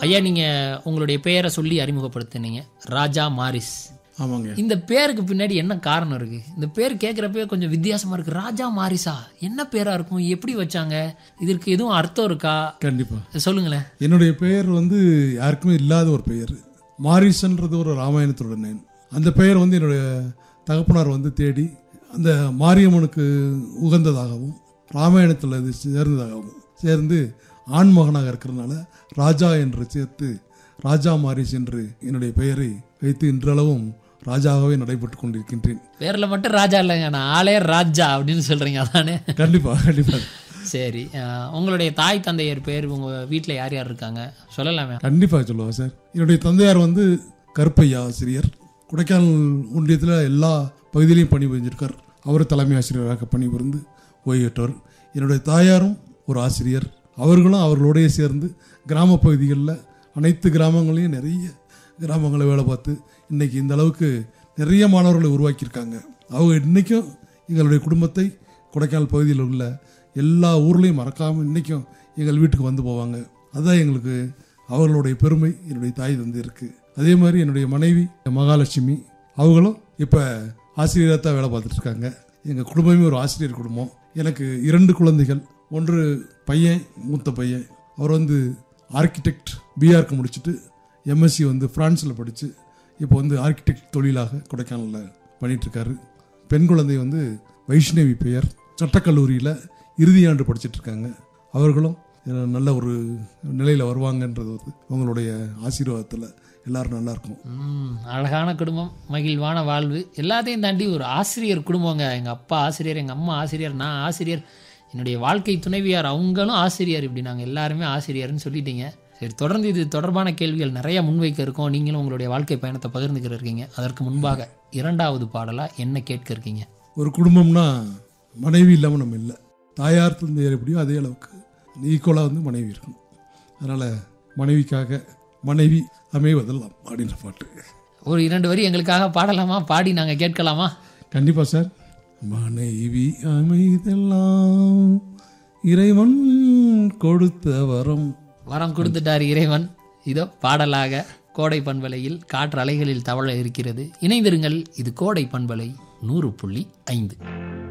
ஐயா நீங்கள் உங்களுடைய பெயரை சொல்லி அறிமுகப்படுத்தினீங்க ராஜா மாரிஸ் ஆமாங்க இந்த பேருக்கு பின்னாடி என்ன காரணம் இருக்கு இந்த பேர் கேட்குறப்பே கொஞ்சம் வித்தியாசமா இருக்கு ராஜா மாரிசா என்ன பேரா இருக்கும் எப்படி வச்சாங்க இதற்கு எதுவும் அர்த்தம் இருக்கா கண்டிப்பாக சொல்லுங்களேன் என்னுடைய பெயர் வந்து யாருக்குமே இல்லாத ஒரு பெயர் மாரிசன்றது ஒரு ராமாயணத்தோட நேம் அந்த பெயர் வந்து என்னுடைய தகப்பனார் வந்து தேடி அந்த மாரியம்மனுக்கு உகந்ததாகவும் ராமாயணத்தில் இது சேர்ந்ததாகவும் சேர்ந்து ஆண்மகனாக இருக்கிறதுனால ராஜா என்று சேர்த்து ராஜா மாரிஸ் என்று என்னுடைய பெயரை வைத்து இன்றளவும் ராஜாகவே நடைபெற்று கொண்டிருக்கின்றேன் பேர்ல மட்டும் ராஜா இல்லைங்க நான் ஆளே ராஜா அப்படின்னு சொல்றீங்க அதானே கண்டிப்பாக கண்டிப்பாக சரி அஹ், உங்களுடைய தாய் தந்தையர் பேர் உங்க வீட்டில் யார் யார் இருக்காங்க சொல்லலாமே கண்டிப்பாக சொல்லுவேன் சார் என்னுடைய தந்தையார் வந்து கருப்பையா ஆசிரியர் கொடைக்கானல் ஒன்றியத்தில் எல்லா பகுதியிலையும் பணிபுரிஞ்சிருக்கார் அவர் தலைமை ஆசிரியராக பணிபுரிந்து ஓய்வற்றவர் என்னுடைய தாயாரும் ஒரு ஆசிரியர் அவர்களும் அவர்களோடய சேர்ந்து கிராம பகுதிகளில் அனைத்து கிராமங்களையும் நிறைய கிராமங்களை வேலை பார்த்து இன்னைக்கு இந்த அளவுக்கு நிறைய மாணவர்களை உருவாக்கியிருக்காங்க அவங்க இன்றைக்கும் எங்களுடைய குடும்பத்தை கொடைக்கானல் பகுதியில் உள்ள எல்லா ஊர்லேயும் மறக்காமல் இன்றைக்கும் எங்கள் வீட்டுக்கு வந்து போவாங்க அதுதான் எங்களுக்கு அவர்களுடைய பெருமை என்னுடைய தாய் தந்தை இருக்கு அதே மாதிரி என்னுடைய மனைவி மகாலட்சுமி அவங்களும் இப்போ ஆசிரியராக தான் வேலை பார்த்துட்டு இருக்காங்க எங்கள் குடும்பமே ஒரு ஆசிரியர் குடும்பம் எனக்கு இரண்டு குழந்தைகள் ஒன்று பையன் மூத்த பையன் அவர் வந்து ஆர்கிடெக்ட் பிஆர்க்கு முடிச்சுட்டு எம்எஸ்சி வந்து ஃப்ரான்ஸில் படித்து இப்போ வந்து ஆர்கிடெக்ட் தொழிலாக கொடைக்கானலில் பண்ணிட்டு இருக்காரு பெண் குழந்தை வந்து வைஷ்ணவி பெயர் சட்டக்கல்லூரியில் இறுதி ஆண்டு படிச்சிட்டு இருக்காங்க அவர்களும் அஹ், நல்ல ஒரு நிலையில் வருவாங்கன்றது வந்து உங்களுடைய ஆசீர்வாதத்தில் எல்லாரும் நல்லா இருக்கும் ம், அழகான குடும்பம் மகிழ்வான வாழ்வு எல்லாத்தையும் தாண்டி ஒரு ஆசிரியர் குடும்பங்க எங்கள் அப்பா ஆசிரியர் எங்கள் அம்மா ஆசிரியர் நான் ஆசிரியர் என்னுடைய வாழ்க்கை துணைவியார் அவங்களும் ஆசிரியர் இப்படி நாங்கள் எல்லாருமே ஆசிரியர்னு சொல்லிட்டீங்க சரி தொடர்ந்து இது தொடர்பான கேள்விகள் நிறைய முன்வைக்க இருக்கோம் நீங்களும் உங்களுடைய வாழ்க்கை பயணத்தை பகிர்ந்துக்கிற இருக்கீங்க அதற்கு முன்பாக இரண்டாவது பாடலாக என்ன கேட்க இருக்கீங்க ஒரு குடும்பம்னா மனைவி இல்லாமல் நம்ம இல்லை தாயார் தந்தையார் எப்படியோ அதே அளவுக்கு ஈக்குவலாக வந்து மனைவி இருக்கணும் அதனால் மனைவிக்காக மனைவி அமைவதெல்லாம் அப்படின்ற பாட்டு ஒரு இரண்டு வரி எங்களுக்காக பாடலாமா பாடி நாங்கள் கேட்கலாமா கண்டிப்பாக சார் மனைவி அமைதெல்லாம் இறைவன் கொடுத்த வரம் வரம் கொடுத்துட்டார் இறைவன் இதோ பாடலாக கோடை பண்பலையில் காற்று அலைகளில் தவழ இருக்கிறது இணைந்திருங்கள் இது கோடை பண்பலை நூறு புள்ளி ஐந்து